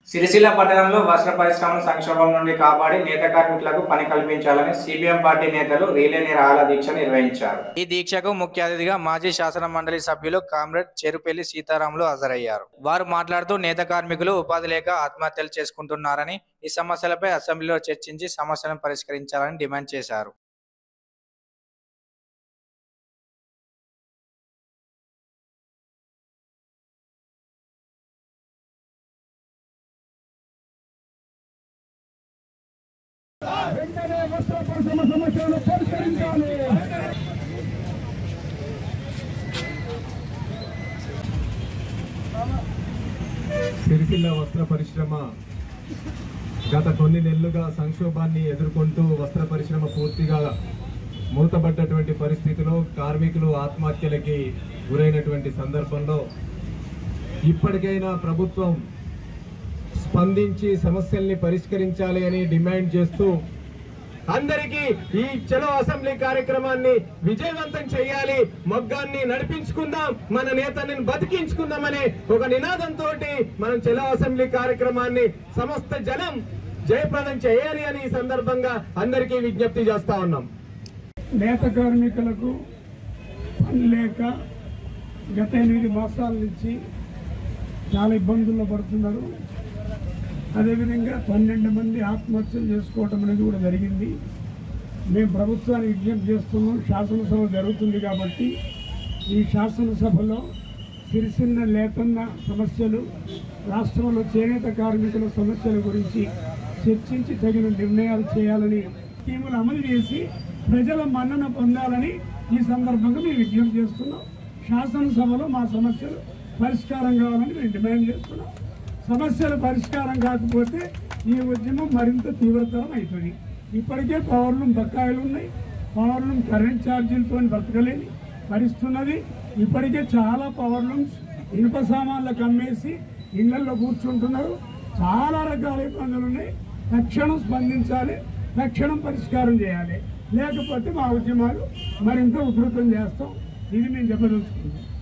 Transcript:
సిరిసిల్ల పట్టణంలో వస్త్ర పరిశ్రమల సంక్షోభం నుండి కాపాడి నేత కార్మికులకు పని కల్పించాలని సిపిఎం పార్టీ నేతలు రీలే నిరాహార దీక్ష నిర్వహించారు ఈ దీక్షకు ముఖ్య అతిథిగా మాజీ శాసన మండలి సభ్యులు కామ్రేడ్ చెరుపెల్లి సీతారాములు హాజరయ్యారు వారు మాట్లాడుతూ నేత కార్మికులు ఉపాధి లేక ఆత్మహత్యలు చేసుకుంటున్నారని ఈ సమస్యలపై అసెంబ్లీలో చర్చించి సమస్యలను పరిష్కరించాలని డిమాండ్ చేశారు వెంటనే వస్త్ర పరిశ్రమ సమస్యలను పరిష్కరించాలి సిరిసిల్ల వస్త్ర పరిశ్రమ గత కొన్ని నెలలుగా సంక్షోభాన్ని ఎదుర్కొంటూ వస్త్ర పరిశ్రమ పూర్తిగా మూతపడ్డటువంటి పరిస్థితిలో కార్మికులు ఆత్మహత్యలకి గురైనటువంటి సందర్భంలో ఇప్పటికైనా ప్రభుత్వం స్పందించి సమస్యల్ని పరిష్కరించాలి అని డిమాండ్ చేస్తూ అందరికీ ఈ చలో అసెంబ్లీ కార్యక్రమాన్ని విజయవంతం చేయాలి మొగ్గాన్ని నడిపించుకుందాం మన నేతని బతికించుకుందామనే ఒక నినాదంతో మనం చలో అసెంబ్లీ కార్యక్రమాన్ని సమస్త జనం జయప్రదం చేయాలి అని ఈ సందర్భంగా అందరికీ విజ్ఞప్తి చేస్తా ఉన్నాం నేత కార్మికులకు పని లేక గత ఎనిమిది మాసాల నుంచి చాలా ఇబ్బందుల్లో పడుతున్నారు అదేవిధంగా పన్నెండు మంది ఆత్మహత్యలు చేసుకోవటం అనేది కూడా జరిగింది మేము ప్రభుత్వాన్ని విజ్ఞప్తి చేస్తున్నాం శాసనసభ జరుగుతుంది కాబట్టి ఈ శాసనసభలో సిరిసిన్న లేతన్న సమస్యలు రాష్ట్రంలో చేనేత కార్మికుల సమస్యల గురించి చర్చించి తగిన నిర్ణయాలు చేయాలని స్కీములు అమలు చేసి ప్రజల మన్నన పొందాలని ఈ సందర్భంగా మేము విజ్ఞప్తి చేస్తున్నాం శాసనసభలో మా సమస్యలు పరిష్కారం కావాలని మేము డిమాండ్ చేస్తున్నాం సమస్యలు పరిష్కారం కాకపోతే ఈ ఉద్యమం మరింత తీవ్రతరం అవుతుంది ఇప్పటికే పవర్లు బకాయిలు ఉన్నాయి పవర్లు కరెంట్ ఛార్జీలతో బతకలేని పరిస్థితున్నది ఇప్పటికే చాలా పవర్ లూమ్స్ ఇనుప సామాన్లకు అమ్మేసి ఇళ్లలో కూర్చుంటున్నారు చాలా రకాల ఇబ్బందులు ఉన్నాయి తక్షణం స్పందించాలి తక్షణం పరిష్కారం చేయాలి లేకపోతే మా ఉద్యమాలు మరింత ఉధృతం చేస్తాం ఇది మేము చెప్పదలుచుకుంటాం